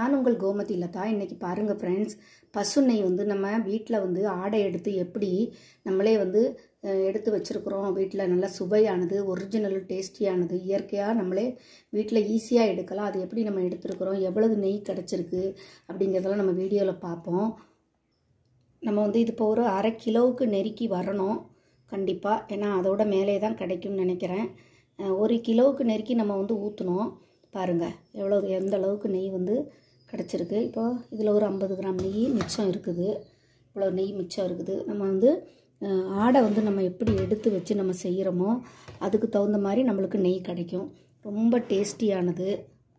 நான் உங்கள் கோமதி லதா இன்னைக்கு பாருங்க ஃப்ரெண்ட்ஸ் பசு நெய் வந்து நம்ம வீட்டில் வந்து ஆடை எடுத்து எப்படி நம்மளே வந்து அஹ், எடுத்து வச்சிருக்கிறோம் வீட்டில் நல்ல சுவையானது ஒரிஜினல் டேஸ்டியானது இயற்கையாக நம்மளே வீட்டில் ஈஸியாக எடுக்கலாம் அது எப்படி நம்ம எடுத்துருக்குறோம் எவ்வளவு நெய் கிடச்சிருக்கு அப்படிங்கிறதெல்லாம் நம்ம வீடியோவில் பார்ப்போம் நம்ம வந்து இது இப்போ ஒரு அரை கிலோவுக்கு நெருக்கி வரணும் கண்டிப்பாக ஏன்னா அதோட மேலே தான் கிடைக்கும்னு நினைக்கிறேன் அஹ், ஒரு கிலோவுக்கு நெருக்கி நம்ம வந்து ஊற்றணும் பாருங்கள் எவ்வளோ எந்த அளவுக்கு நெய் வந்து கிடச்சிருக்கு இப்போ இதில் ஒரு ஐம்பது கிராம் நெய் மிச்சம் இருக்குது இவ்வளோ நெய் மிச்சம் இருக்குது நம்ம வந்து அஹ், ஆடை வந்து நம்ம எப்படி எடுத்து வச்சு நம்ம செய்கிறோமோ அதுக்கு தகுந்த மாதிரி நம்மளுக்கு நெய் கிடைக்கும் ரொம்ப டேஸ்டியானது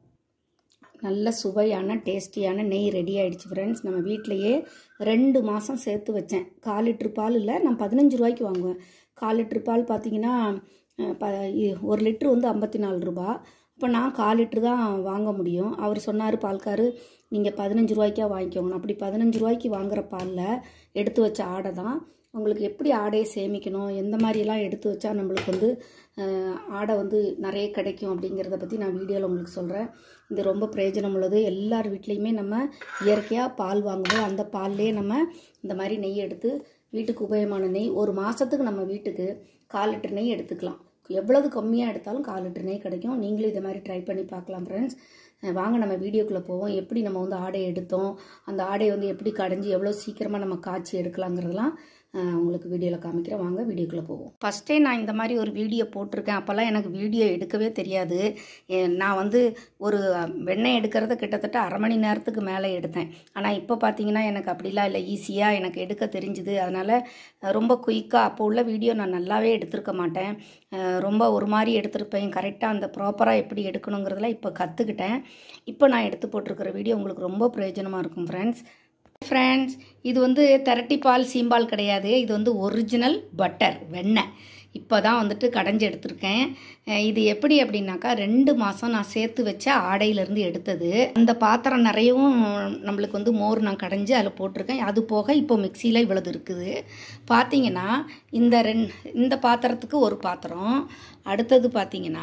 நல்ல சுவையான டேஸ்டியான நெய் ரெடி ஆயிடுச்சு ஃப்ரெண்ட்ஸ் நம்ம வீட்டிலையே ரெண்டு மாதம் சேர்த்து வச்சேன் கால் லிட்ரு பால் இல்லை நான் பதினஞ்சு ரூபாய்க்கு வாங்குவேன் கால் லிட்ரு பால் பார்த்தீங்கன்னா அஹ், ப இ- ஒரு லிட்ரு வந்து ஐம்பத்தி நாலு ரூபா அப்போ நான் கால் லிட்ரு தான் வாங்க முடியும் அவர் சொன்னார் பால்காரு நீங்கள் பதினஞ்சு ரூபாய்க்கா வாங்கிக்கோங்க அப்படி பதினஞ்சு ரூபாய்க்கு வாங்குற பாலில் எடுத்து வச்ச ஆடை தான் உங்களுக்கு எப்படி ஆடையை சேமிக்கணும் எந்த மாதிரிலாம் எடுத்து வச்சா நம்மளுக்கு வந்து அஹ், ஆடை வந்து நிறைய கிடைக்கும் அப்படிங்கிறத பற்றி நான் வீடியோவில் உங்களுக்கு சொல்கிறேன் இது ரொம்ப பிரயோஜனம் உள்ளது எல்லார் வீட்லேயுமே நம்ம இயற்கையாக பால் வாங்குவோம் அந்த பால்லே நம்ம இந்த மாதிரி நெய் எடுத்து வீட்டுக்கு உபயோகமான நெய் ஒரு மாதத்துக்கு நம்ம வீட்டுக்கு கால் லிட்டர் நெய் எடுத்துக்கலாம் எவ்வளவு கம்மியாக எடுத்தாலும் கால் லிட்டர் நெய் கிடைக்கும் நீங்களும் இதை மாதிரி ட்ரை பண்ணி பார்க்கலாம் ஃப்ரெண்ட்ஸ் வாங்க நம்ம வீடியோக்குள்ளே போவோம் எப்படி நம்ம வந்து ஆடையை எடுத்தோம் அந்த ஆடையை வந்து எப்படி கடைஞ்சி எவ்வளோ சீக்கிரமாக நம்ம காய்ச்சி எடுக்கலாங்கிறதெல்லாம் அஹ், உங்களுக்கு வீடியோவில் காமிக்கிறேன் வாங்க வீடியோக்குள்ளே போவோம் ஃபஸ்ட்டே நான் இந்த மாதிரி ஒரு வீடியோ போட்டிருக்கேன் அப்போல்லாம் எனக்கு வீடியோ எடுக்கவே தெரியாது எ- நான் வந்து ஒரு வெண்ணெய் எடுக்கிறத கிட்டத்தட்ட அரை மணி நேரத்துக்கு மேலே எடுத்தேன் ஆனால் இப்போ பார்த்தீங்கன்னா எனக்கு அப்படிலாம் இல்லை ஈஸியாக எனக்கு எடுக்க தெரிஞ்சுது அதனால் ரொம்ப குயிக்காக அப்போ உள்ள வீடியோ நான் நல்லாவே எடுத்திருக்க மாட்டேன் அஹ் ரொம்ப ஒரு மாதிரி எடுத்திருப்பேன் கரெக்டாக அந்த ப்ராப்பராக எப்படி எடுக்கணுங்கிறதெல்லாம் இப்போ கற்றுக்கிட்டேன் இப்போ நான் எடுத்து போட்டிருக்கிற வீடியோ உங்களுக்கு ரொம்ப பிரயோஜனமாக இருக்கும் ஃப்ரெண்ட்ஸ் ஃப்ரெண்ட்ஸ் இது வந்து திரட்டி பால் சீம்பால் கிடையாது இது வந்து ஒரிஜினல் பட்டர் வெண்ணெய் இப்போ தான் வந்துட்டு கடைஞ்சி எடுத்திருக்கேன் அஹ் இது எப்படி அப்படின்னாக்கா ரெண்டு மாதம் நான் சேர்த்து வச்ச ஆடையிலேருந்து எடுத்தது அந்த பாத்திரம் நிறையவும் நம்மளுக்கு வந்து மோர் நான் கடைஞ்சி அதில் போட்டிருக்கேன் அது போக இப்போ மிக்சியில் இவ்வளவு இருக்குது பார்த்தீங்கன்னா இந்த ரெண் இந்த பாத்திரத்துக்கு ஒரு பாத்திரம் அடுத்தது பார்த்தீங்கன்னா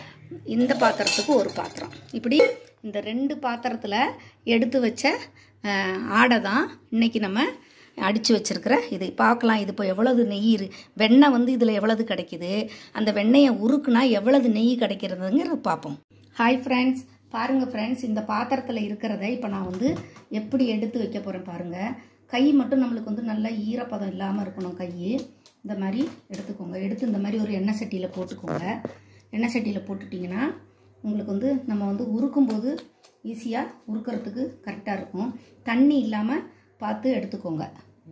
இந்த பாத்திரத்துக்கு ஒரு பாத்திரம் இப்படி இந்த ரெண்டு பாத்திரத்தில் எடுத்து வச்ச அஹ், ஆடை தான் இன்னைக்கு நம்ம அடித்து வச்சிருக்கிற இது பார்க்கலாம் இது இப்போ எவ்வளவு நெய் இரு வெண்ணெய் வந்து இதில் எவ்வளவு கிடைக்குது அந்த வெண்ணெயை உருக்குனா எவ்வளவு நெய் கிடைக்கிறதுங்கிறத பார்ப்போம் ஹாய் ஃப்ரெண்ட்ஸ் பாருங்கள் ஃப்ரெண்ட்ஸ் இந்த பாத்திரத்தில் இருக்கிறத இப்போ நான் வந்து எப்படி எடுத்து வைக்க போகிறேன் பாருங்கள் கை மட்டும் நம்மளுக்கு வந்து நல்லா ஈரப்பதம் இல்லாமல் இருக்கணும் கை இந்த மாதிரி எடுத்துக்கோங்க எடுத்து இந்த மாதிரி ஒரு எண்ணெய் சட்டியில் போட்டுக்கோங்க எண்ணெய் சட்டியில் போட்டுட்டிங்கன்னா உங்களுக்கு வந்து நம்ம வந்து உருக்கும்போது ஈஸியாக உருக்கிறதுக்கு கரெக்டாக இருக்கும் தண்ணி இல்லாமல் பார்த்து எடுத்துக்கோங்க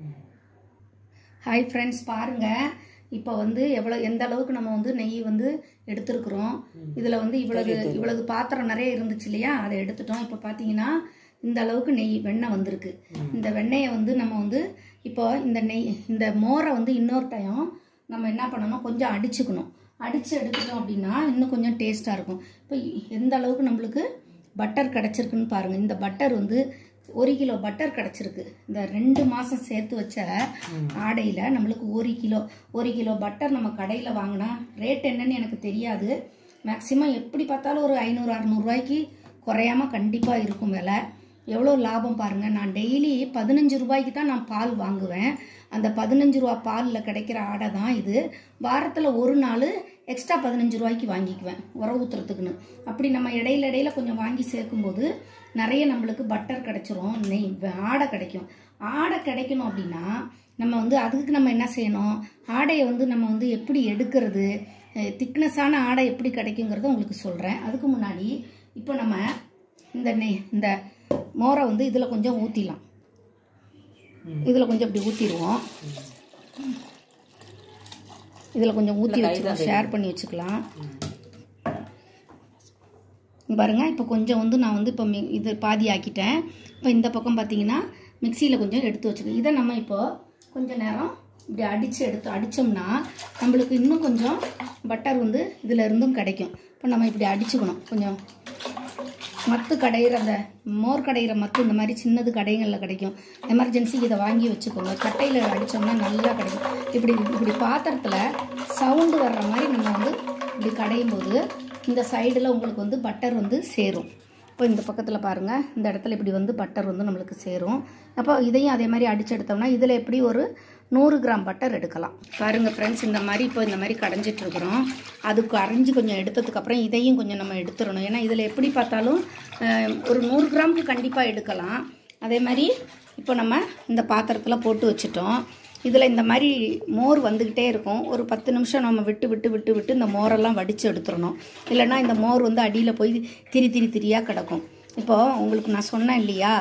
ஹாய் ஃப்ரெண்ட்ஸ் பாருங்கள் இப்போ வந்து எவ்வளோ எந்த அளவுக்கு நம்ம வந்து நெய் வந்து எடுத்திருக்கிறோம் இதில் வந்து இவ்வளவு இவ்வளவு பாத்திரம் நிறைய இருந்துச்சு இல்லையா அதை எடுத்துட்டோம் இப்போ பார்த்தீங்கன்னா இந்த அளவுக்கு நெய் வெண்ணெய் வந்திருக்கு இந்த வெண்ணெயை வந்து நம்ம வந்து இப்போ இந்த நெய் இந்த மோரை வந்து இன்னொரு டைம் நம்ம என்ன பண்ணணும் கொஞ்சம் அடிச்சுக்கணும் அடித்து எடுத்துட்டோம் அப்படின்னா இன்னும் கொஞ்சம் டேஸ்ட்டாக இருக்கும் இப்போ எந்த அளவுக்கு நம்மளுக்கு பட்டர் கிடச்சிருக்குன்னு பாருங்கள் இந்த பட்டர் வந்து ஒரு கிலோ பட்டர் கிடச்சிருக்கு இந்த ரெண்டு மாதம் சேர்த்து வச்ச ஆடையில் நம்மளுக்கு ஒரு கிலோ ஒரு கிலோ பட்டர் நம்ம கடையில் வாங்கினா ரேட் என்னன்னு எனக்கு தெரியாது மேக்ஸிமம் எப்படி பார்த்தாலும் ஒரு ஐநூறு அறநூறுவாய்க்கு குறையாம கண்டிப்பாக இருக்கும் விலை எவ்வளோ லாபம் பாருங்கள் நான் டெய்லி பதினஞ்சு ரூபாய்க்கு தான் நான் பால் வாங்குவேன் அந்த பதினஞ்சு ரூபா பாலில் கிடைக்கிற ஆடை தான் இது வாரத்தில் ஒரு நாள் எக்ஸ்ட்ரா பதினஞ்சு ரூபாய்க்கு வாங்கிக்குவேன் உர ஊற்றுறதுக்குன்னு அப்படி நம்ம இடையில இடையில கொஞ்சம் வாங்கி சேர்க்கும்போது நிறைய நம்மளுக்கு பட்டர் கிடைச்சிரும் நெய் வ- ஆடை கிடைக்கும் ஆடை கிடைக்கணும் அப்படின்னா நம்ம வந்து அதுக்கு நம்ம என்ன செய்யணும் ஆடையை வந்து நம்ம வந்து எப்படி எடுக்கிறது திக்னஸான ஆடை எப்படி கிடைக்குங்கிறத உங்களுக்கு சொல்கிறேன் அதுக்கு முன்னாடி இப்போ நம்ம இந்த நெய் இந்த மோரை வந்து இதில் கொஞ்சம் ஊற்றிடலாம் இதில் கொஞ்சம் இப்படி ஊற்றிடுவோம் இதில் கொஞ்சம் ஊற்றி வச்சுக்கலாம் ஷேர் பண்ணி வச்சுக்கலாம் இங்க பாருங்க இப்போ கொஞ்சம் வந்து நான் வந்து இப்போ மி- இது பாதி ஆக்கிட்டேன் இப்போ இந்த பக்கம் பார்த்தீங்கன்னா மிக்சியில் கொஞ்சம் எடுத்து வச்சுக்கோங்க இதை நம்ம இப்போ கொஞ்ச நேரம் இப்படி அடித்து எடுத்து அடித்தோம்னா நம்மளுக்கு இன்னும் கொஞ்சம் பட்டர் வந்து இதில் இருந்தும் கிடைக்கும் இப்போ நம்ம இப்படி அடிச்சுக்கணும் கொஞ்சம் மத்து கடையிற அந்த மோர் கடையிற மத்து இந்த மாதிரி சின்னது கடைகளில் கிடைக்கும் எமர்ஜென்சி இதை வாங்கி வச்சுக்கோங்க கட்டையில் அடித்தோம்னா நல்லா கிடைக்கும் இப்படி இப்படி பாத்திரத்தில் சவுண்டு வர்ற மாதிரி நம்ம வந்து இப்படி கடையும் போது இந்த சைடில் உங்களுக்கு வந்து பட்டர் வந்து சேரும் இப்போ இந்த பக்கத்தில் பாருங்கள் இந்த இடத்துல இப்படி வந்து பட்டர் வந்து நம்மளுக்கு சேரும் அப்போ இதையும் அதே மாதிரி அடிச்சு எடுத்தோம்னா இதில் எப்படி ஒரு நூறு கிராம் பட்டர் எடுக்கலாம் பாருங்கள் ஃப்ரெண்ட்ஸ் இந்த மாதிரி இப்போ இந்த மாதிரி கடைஞ்சிட்டு இருக்கிறோம் அது கரைஞ்சி கொஞ்சம் எடுத்ததுக்கப்புறம் இதையும் கொஞ்சம் நம்ம எடுத்துடணும் ஏன்னா இதில் எப்படி பார்த்தாலும் அஹ், ஒரு நூறு கிராமுக்கு கண்டிப்பாக எடுக்கலாம் அதே மாதிரி இப்போ நம்ம இந்த பாத்திரத்தில் போட்டு வச்சுட்டோம் இதில் இந்த மாதிரி மோர் வந்துக்கிட்டே இருக்கும் ஒரு பத்து நிமிஷம் நம்ம விட்டு விட்டு விட்டு விட்டு இந்த மோரெல்லாம் வடித்து எடுத்துடணும் இல்லைன்னா இந்த மோர் வந்து அடியில் போய் திரி திரி திரியாக கிடக்கும் இப்போது உங்களுக்கு நான் சொன்னேன் இல்லையா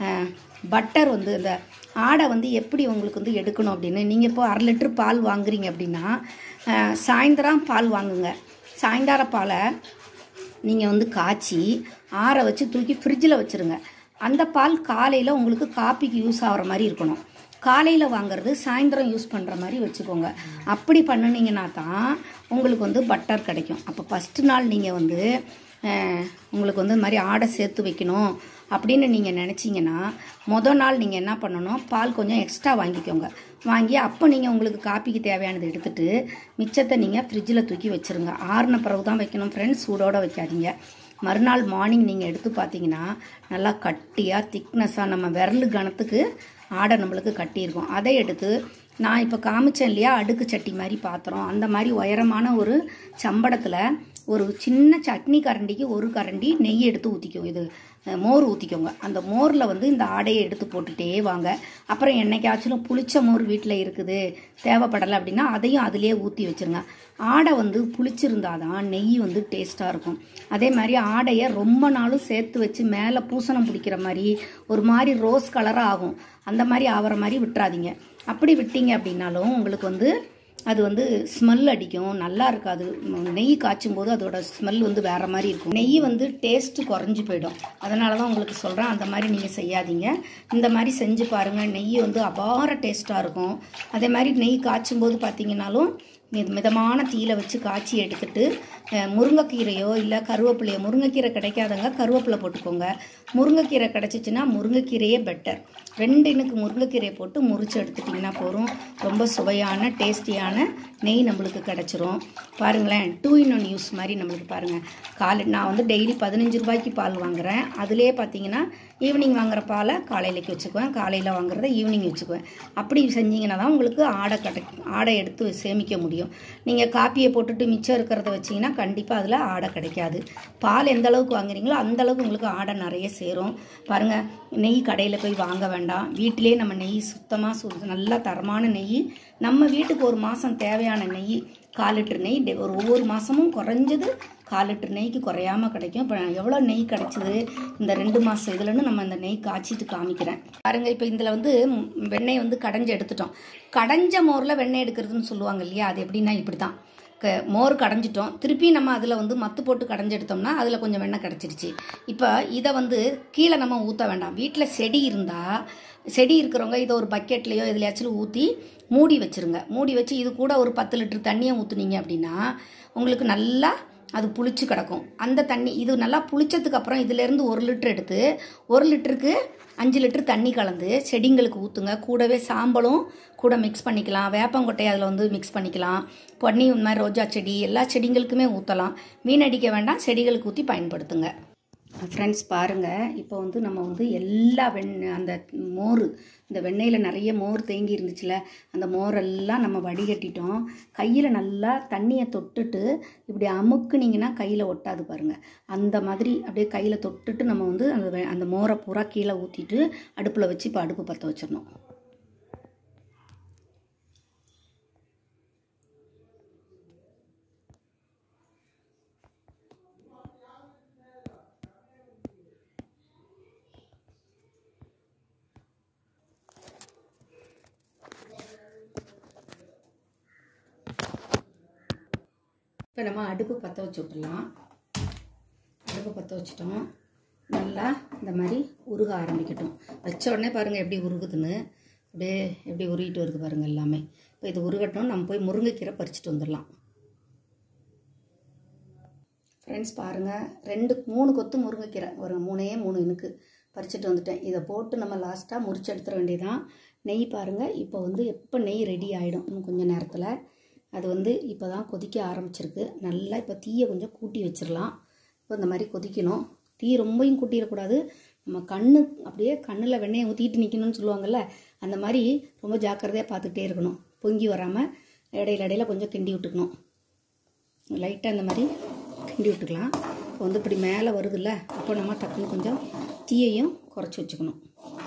பட்டர் வந்து இந்த ஆடை வந்து எப்படி உங்களுக்கு வந்து எடுக்கணும் அப்படின்னு நீங்கள் இப்போ அரை லிட்டர் பால் வாங்குறீங்க அப்படின்னா அஹ், சாயந்தரம் பால் வாங்குங்க சாயந்தர பாலை நீங்கள் வந்து காய்ச்சி ஆற வச்சு தூக்கி ஃப்ரிட்ஜில் வச்சுருங்க அந்த பால் காலையில் உங்களுக்கு காப்பிக்கு யூஸ் ஆகிற மாதிரி இருக்கணும் காலையில் வாங்குறது சாயந்தரம் யூஸ் பண்ணுற மாதிரி வச்சுக்கோங்க அப்படி பண்ணுனீங்கன்னா தான் உங்களுக்கு வந்து பட்டர் கிடைக்கும் அப்போ ஃபஸ்ட்டு நாள் நீங்கள் வந்து அஹ், உங்களுக்கு வந்து இந்த மாதிரி ஆடை சேர்த்து வைக்கணும் அப்படின்னு நீங்கள் நினச்சிங்கன்னா மொதல் நாள் நீங்கள் என்ன பண்ணணும் பால் கொஞ்சம் எக்ஸ்ட்ரா வாங்கிக்கோங்க வாங்கி அப்போ நீங்கள் உங்களுக்கு காப்பிக்கு தேவையானது எடுத்துட்டு மிச்சத்தை நீங்கள் ஃப்ரிட்ஜில் தூக்கி வச்சுருங்க ஆறுன பிறகு தான் வைக்கணும் ஃப்ரெண்ட்ஸ் சூடோட வைக்காதீங்க மறுநாள் மார்னிங் நீங்கள் எடுத்து பார்த்தீங்கன்னா நல்லா கட்டியாக திக்னஸாக நம்ம விரல் கணத்துக்கு ஆடை நம்மளுக்கு கட்டியிருக்கும் அதை எடுத்து நான் இப்போ காமிச்சேன் இல்லையா அடுக்கு சட்டி மாதிரி பாத்திரம் அந்த மாதிரி உயரமான ஒரு சம்படத்தில் ஒரு சின்ன சட்னி கரண்டிக்கு ஒரு கரண்டி நெய் எடுத்து ஊற்றிக்கோங்க இது அஹ், மோர் ஊற்றிக்கோங்க அந்த மோரில் வந்து இந்த ஆடையை எடுத்து போட்டுட்டே வாங்க அப்புறம் என்னைக்காச்சும் புளிச்ச மோர் வீட்டில் இருக்குது தேவைப்படலை அப்படின்னா அதையும் அதிலே ஊற்றி வச்சுருங்க ஆடை வந்து புளிச்சிருந்தாதான் நெய் வந்து டேஸ்ட்டாக இருக்கும் அதே மாதிரி ஆடையை ரொம்ப நாளும் சேர்த்து வச்சு மேலே பூசணம் பிடிக்கிற மாதிரி ஒரு மாதிரி ரோஸ் கலராக ஆகும் அந்த மாதிரி ஆகிற மாதிரி விட்டுறாதீங்க அப்படி விட்டீங்க அப்படின்னாலும் உங்களுக்கு வந்து அது வந்து ஸ்மெல் அடிக்கும் நல்லா இருக்காது ம், நெய் காய்ச்சும் போது அதோட ஸ்மெல் வந்து வேற மாதிரி இருக்கும் நெய் வந்து டேஸ்ட் குறைஞ்சி போயிடும் அதனால தான் உங்களுக்கு சொல்கிறேன் அந்த மாதிரி நீங்கள் செய்யாதீங்க இந்த மாதிரி செஞ்சு பாருங்கள் நெய் வந்து அபார டேஸ்ட்டாக இருக்கும் அதே மாதிரி நெய் காய்ச்சும் போது பார்த்தீங்கன்னாலும் மித மிதமான தீயில வச்சு காய்ச்சி எடுத்துட்டு அஹ், முருங்கைக்கீரையோ இல்லை கருவேப்பிலையோ முருங்கைக்கீரை கிடைக்காதவங்க கருவேப்பிலை போட்டுக்கோங்க முருங்கைக்கீரை கிடச்சிச்சின்னா முருங்கைக்கீரையே பெட்டர் ரெண்டு இனுக்கு முருங்கைக்கீரையை போட்டு முறிச்சு எடுத்துட்டிங்கன்னா போதும் ரொம்ப சுவையான டேஸ்டியான நெய் நம்மளுக்கு கிடச்சிரும் பாருங்களேன் டூ இன் ஒன் யூஸ் மாதிரி நம்மளுக்கு பாருங்கள் காலை நான் வந்து டெய்லி பதினஞ்சு ரூபாய்க்கு பால் வாங்குறேன் அதுலேயே பார்த்தீங்கன்னா ஈவினிங் வாங்குற பாலை காலையிலைக்கு வச்சுக்குவேன் காலையில் வாங்குறத ஈவினிங் வச்சுக்குவேன் அப்படி செஞ்சீங்கன்னா தான் உங்களுக்கு ஆடை கிடைக்கும் ஆடை எடுத்து சேமிக்க முடியும் நீங்கள் காப்பியை போட்டுட்டு மிச்சம் இருக்கிறத வச்சிங்கன்னா கண்டிப்பாக அதில் ஆடை கிடைக்காது பால் எந்த அளவுக்கு வாங்குறீங்களோ அந்த அளவுக்கு உங்களுக்கு ஆடை நிறைய சேரும் பாருங்கள் நெய் கடையில் போய் வாங்க வேண்டாம் வீட்டிலே நம்ம நெய் சுத்தமாக சு நல்லா தரமான நெய் நம்ம வீட்டுக்கு ஒரு மாதம் தேவையான நெய் கால் லிட்டர் நெய் டெ- ஒரு ஒவ்வொரு மாதமும் குறைஞ்சது கால் லிட்டர் நெய்க்கு குறையாம கிடைக்கும் இப்போ எவ்வளோ நெய் கிடைச்சது இந்த ரெண்டு மாதம் இதுலன்னு நம்ம இந்த நெய் காய்ச்சிட்டு காமிக்கிறேன் பாருங்க இப்போ இதில் வந்து ம், வெண்ணெய் வந்து கடைஞ்சு எடுத்துட்டோம் கடைஞ்ச மோரில் வெண்ணெய் எடுக்கிறதுன்னு சொல்லுவாங்க இல்லையா அது எப்படின்னா இப்படி தான் க மோர் கடைஞ்சிட்டோம் திருப்பி நம்ம அதில் வந்து மத்து போட்டு கடைஞ்சி எடுத்தோம்னா அதில் கொஞ்சம் வெண்ணெய் கிடச்சிருச்சு இப்போ இதை வந்து கீழே நம்ம ஊற்ற வேண்டாம் வீட்டில் செடி இருந்தால் செடி இருக்கிறவங்க இதை ஒரு பக்கெட்லேயோ எதுலையாச்சும் ஊற்றி மூடி வச்சிருங்க மூடி வச்சு இது கூட ஒரு பத்து லிட்டர் தண்ணியை ஊற்றுனீங்க அப்படின்னா உங்களுக்கு நல்லா அது புளிச்சு கிடக்கும் அந்த தண்ணி இது நல்லா புளிச்சதுக்கு அப்புறம் இதுலேருந்து ஒரு லிட்டர் எடுத்து ஒரு லிட்டருக்கு அஞ்சு லிட்டர் தண்ணி கலந்து செடிங்களுக்கு ஊற்றுங்க கூடவே சாம்பலும் கூட மிக்ஸ் பண்ணிக்கலாம் வேப்பங்கொட்டையை அதில் வந்து மிக்ஸ் பண்ணிக்கலாம் பொன்னி இந்த மாதிரி ரோஜா செடி எல்லா செடிங்களுக்குமே ஊற்றலாம் வீணடிக்க வேண்டாம் செடிகளுக்கு ஊற்றி பயன்படுத்துங்க ஃப்ரெண்ட்ஸ் பாருங்கள் இப்போ வந்து நம்ம வந்து எல்லா வெண் அந்த மோர் இந்த வெண்ணெயில் நிறைய மோர் தேங்கி இருந்துச்சுல அந்த மோரெல்லாம் நம்ம வடிகட்டிட்டோம் கையில் நல்லா தண்ணியை தொட்டுட்டு இப்படி அமுக்குனீங்கன்னா கையில் ஒட்டாது பாருங்கள் அந்த மாதிரி அப்படியே கையில் தொட்டுட்டு நம்ம வந்து அந்த வெ- அந்த மோரை பூரா கீழே ஊற்றிட்டு அடுப்பில் வச்சு இப்போ அடுப்பு பற்ற வச்சிடணும் இப்போ நம்ம அடுப்பு பற்ற வச்சு விட்டுலாம் அடுப்பு பற்ற வச்சுட்டோம் நல்லா இந்த மாதிரி உருக ஆரம்பிக்கட்டும் வச்ச உடனே பாருங்கள் எப்படி உருகுதுன்னு அப்படியே எப்படி உருகிட்டு வருது பாருங்கள் எல்லாமே இப்போ இது உருகட்டும் நம்ம போய் முருங்கைக்கீரை பறிச்சுட்டு வந்துடலாம் ஃப்ரெண்ட்ஸ் பாருங்கள் ரெண்டு மூணு கொத்து முருங்கைக்கீரை ஒரு மூணே மூணு இனுக்கு பறிச்சுட்டு வந்துட்டேன் இதை போட்டு நம்ம லாஸ்ட்டாக முறிச்சு எடுத்துட வேண்டியதான் நெய் பாருங்கள் இப்போ வந்து எப்போ நெய் ரெடி ஆகிடும் இன்னும் கொஞ்சம் நேரத்தில் அது வந்து இப்போ தான் கொதிக்க ஆரம்பிச்சிருக்கு நல்லா இப்போ தீயை கொஞ்சம் கூட்டி வச்சிடலாம் இப்போ இந்த மாதிரி கொதிக்கணும் தீ ரொம்பவும் கூட்டிடக்கூடாது நம்ம கண்ணு அப்படியே கண்ணில் வெண்ணெயை ஊற்றிட்டு நிற்கணும்னு சொல்லுவாங்கல்ல அந்த மாதிரி ரொம்ப ஜாக்கிரதையாக பார்த்துக்கிட்டே இருக்கணும் பொங்கி வராமல் இடையில இடையில கொஞ்சம் கிண்டி விட்டுக்கணும் லைட்டாக இந்த மாதிரி கிண்டி விட்டுக்கலாம் இப்போ வந்து இப்படி மேலே வருதுல்ல அப்போ நம்ம டக்குன்னு கொஞ்சம் தீயையும் குறைச்சி வச்சுக்கணும்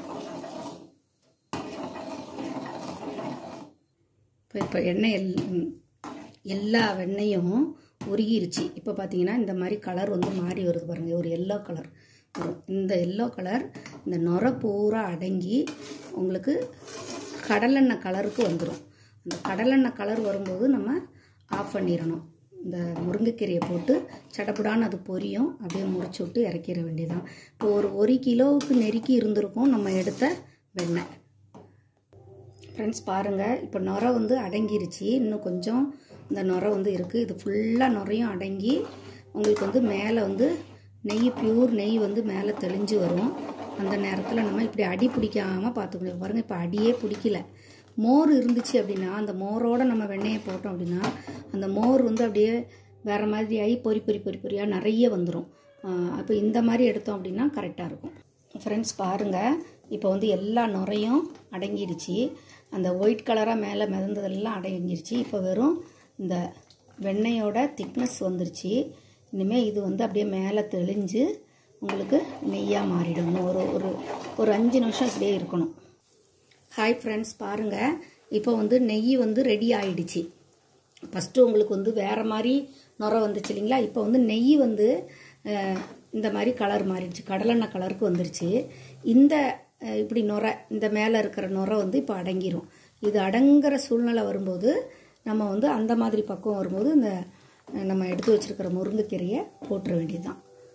இப்போ இப்போ எண்ணெய் எல் எல்லா வெண்ணெயும் உருகிருச்சு இப்போ பார்த்தீங்கன்னா இந்த மாதிரி கலர் வந்து மாறி வருது பாருங்கள் ஒரு எல்லோ கலர் வரும் இந்த எல்லோ கலர் இந்த நுர பூரா அடங்கி உங்களுக்கு கடலெண்ணெய் கலருக்கு வந்துடும் அந்த கடலெண்ணெய் கலர் வரும்போது நம்ம ஆஃப் பண்ணிடணும் இந்த முருங்கைக்கீரையை போட்டு சடப்புடான்னு அது பொரியும் அப்படியே முறிச்சு விட்டு இறக்கிற வேண்டியதான் இப்போ ஒரு ஒரு கிலோவுக்கு நெருக்கி இருந்திருக்கும் நம்ம எடுத்த வெண்ணெய் ஃப்ரெண்ட்ஸ் பாருங்கள் இப்போ நுரை வந்து அடங்கிருச்சு இன்னும் கொஞ்சம் இந்த நுரை வந்து இருக்குது இது ஃபுல்லாக நுரையும் அடங்கி உங்களுக்கு வந்து மேலே வந்து நெய் பியூர் நெய் வந்து மேலே தெளிஞ்சு வரும் அந்த நேரத்தில் நம்ம இப்படி அடி பிடிக்காமல் பார்த்துக்கணும் பாருங்கள் இப்போ அடியே பிடிக்கல மோர் இருந்துச்சு அப்படின்னா அந்த மோரோட நம்ம வெண்ணெயை போட்டோம் அப்படின்னா அந்த மோர் வந்து அப்படியே வேறு மாதிரி ஆகி பொறி பொறி பொறி பொரியாக நிறைய வந்துடும் அப்போ இந்த மாதிரி எடுத்தோம் அப்படின்னா கரெக்டாக இருக்கும் ஃப்ரெண்ட்ஸ் பாருங்கள் இப்போ வந்து எல்லா நுரையும் அடங்கிருச்சு அந்த ஒயிட் கலராக மேலே மிதந்ததெல்லாம் அடங்கிருச்சு இப்போ வெறும் இந்த வெண்ணெயோட திக்னஸ் வந்துருச்சு இனிமேல் இது வந்து அப்படியே மேலே தெளிஞ்சு உங்களுக்கு நெய்யாக மாறிடும் இன்னும் ஒரு ஒரு ஒரு அஞ்சு நிமிஷம் இப்படியே இருக்கணும் ஹாய் ஃப்ரெண்ட்ஸ் பாருங்கள் இப்போ வந்து நெய் வந்து ரெடி ஆயிடுச்சு ஃபஸ்ட்டு உங்களுக்கு வந்து வேறு மாதிரி நுரை வந்துச்சு இல்லைங்களா இப்போ வந்து நெய் வந்து அஹ், இந்த மாதிரி கலர் மாறிடுச்சு கடலெண்ணெய் கலருக்கு வந்துருச்சு இந்த அஹ், இப்படி நுரை இந்த மேலே இருக்கிற நுரை வந்து இப்போ அடங்கிரும் இது அடங்குற சூழ்நிலை வரும்போது நம்ம வந்து அந்த மாதிரி பக்குவம் வரும்போது இந்த அஹ், நம்ம எடுத்து வச்சிருக்கிற முருங்கைக்கீரையை போட்டுற வேண்டியதுதான்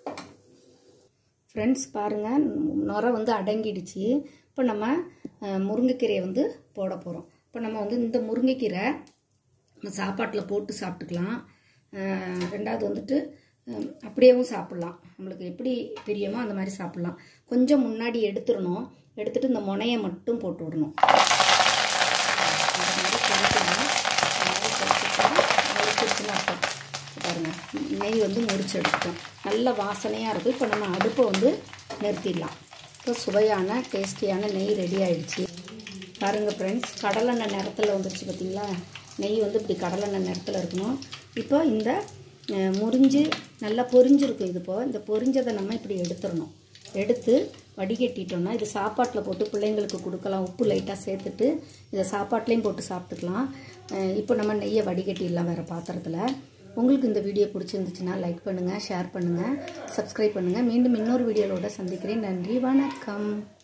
ஃப்ரெண்ட்ஸ் பாருங்கள் நுரை வந்து அடங்கிடுச்சு இப்போ நம்ம அஹ், முருங்கைக்கீரையை வந்து போட போகிறோம் இப்போ நம்ம வந்து இந்த முருங்கைக்கீரை நம்ம சாப்பாட்டில் போட்டு சாப்பிட்டுக்கலாம் அஹ், ரெண்டாவது வந்துட்டு அஹ், அப்படியேவும் சாப்பிட்லாம் நம்மளுக்கு எப்படி பிரியமோ அந்த மாதிரி சாப்பிட்லாம் கொஞ்சம் முன்னாடி எடுத்துடணும் எடுத்துட்டு இந்த முனையை மட்டும் போட்டு விடணும் இந்த மாதிரி குறைக்கணும் இந்த மாதிரி குறைச்சிட்டா முறிச்சிருச்சுன்னு அர்த்தம் இப்ப பாருங்க நெய் வந்து முறிச்சு எடுத்துட்டோம் நல்ல வாசனையாக இருக்கும் இப்போ நம்ம அடுப்பை வந்து நிறுத்திடலாம் இப்போ சுவையான டேஸ்டியான நெய் ரெடி ஆயிடுச்சு பாருங்க ஃப்ரெண்ட்ஸ் கடலெண்ணெய் நிறத்தில் வந்துருச்சு பார்த்தீங்களா நெய் வந்து இப்படி கடலெண்ணெய் நிறத்தில் இருக்கணும் இப்போ இந்த அஹ், முறிஞ்சு நல்லா பொரிஞ்சிருக்கும் இது இப்போ இந்த பொரிஞ்சதை நம்ம இப்படி எடுத்துடணும் எடுத்து வடிகட்டிட்டோம்னா இது சாப்பாட்டில் போட்டு பிள்ளைங்களுக்கு கொடுக்கலாம் உப்பு லைட்டாக சேர்த்துட்டு இதை சாப்பாட்லேயும் போட்டு சாப்பிட்டுக்கலாம் அஹ் இப்போ நம்ம நெய்யை வடிகட்டிடலாம் வேறு பாத்திரத்தில் உங்களுக்கு இந்த வீடியோ பிடிச்சிருந்துச்சுன்னா லைக் பண்ணுங்கள் ஷேர் பண்ணுங்கள் சப்ஸ்கிரைப் பண்ணுங்கள் மீண்டும் இன்னொரு வீடியோவோட சந்திக்கிறேன் நன்றி வணக்கம்